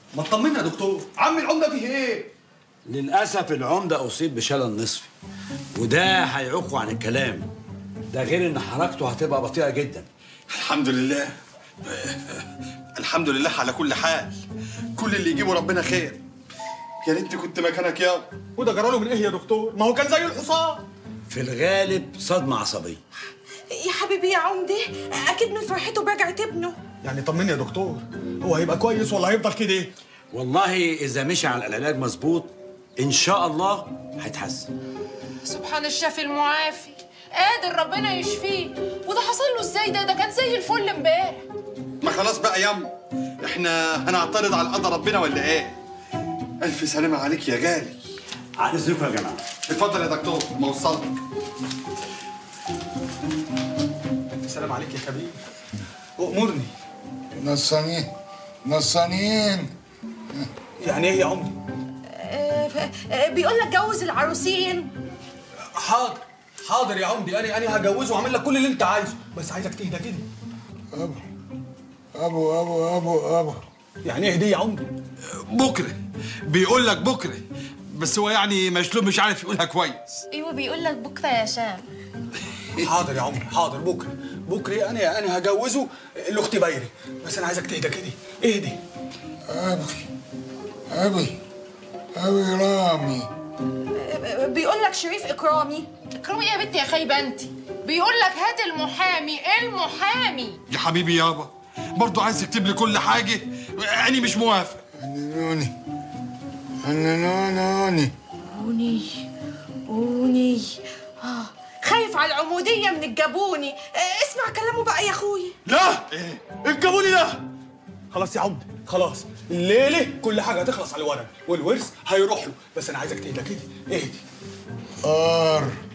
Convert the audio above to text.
ما تطمنا يا دكتور عم العمده فيه ايه للأسف العمدة أصيب بشلل نصفي وده هيعوقه عن الكلام ده غير إن حركته هتبقى بطيئة جدا الحمد لله الحمد لله على كل حال كل اللي يجيبه ربنا خير يا ريتني كنت مكانك يا وده جراله من ايه يا دكتور ما هو كان زي الحصان في الغالب صدمة عصبية يا حبيبي يا عمده اكيد من فرحته برجعت ابنه يعني طمني يا دكتور هو هيبقى كويس ولا هيفضل كده والله إذا مشي على العلاج مظبوط إن شاء الله هيتحسن سبحان الشافي المعافي قادر ربنا يشفيه وده حصل له ازاي ده ده كان زي الفل امبارح ما خلاص بقى ياما احنا هنعترض على قدر ربنا ولا ايه الف سلامه عليك يا غالي عن إذنكم يا جماعة اتفضل يا دكتور ما وصلتك الف سلام عليك يا كبير امرني نصانين نصانين يعني ايه يا عمدي آه، ف- آه، بيقول لك جوز العروسين حاضر حاضر يا عمدي انا انا هجوزه واعمل لك كل اللي انت عايزه بس عايزك تهدى كده ابو ابو ابو ابو ابو يعني ايه هديه يا عمدي بكره بيقول لك بكره بس هو يعني مشلوب مش عارف يقولها كويس ايوه بيقول لك بكره يا شام حاضر يا عمري حاضر بكره بكره انا انا هجوزه لاختي بيري بس انا عايزك تهدى كده اهدي ابي ابي ابي رامي آه، بيقول لك شريف اكرامي اكرمي ايه يا بنتي يا خايبه انت بيقول لك هات المحامي المحامي يا حبيبي يابا برضه عايز تكتب لي كل حاجه انا مش موافق هننوني هننوني اوني اوني آه، خايف على العموديه من الجابوني آه، اسمع كلامه بقى يا اخوي لا ايه الجابوني ده خلاص يا عمدي خلاص الليله كل حاجه هتخلص على الورق والورث هيروح له بس انا عايزك تهدى كده اهدي ار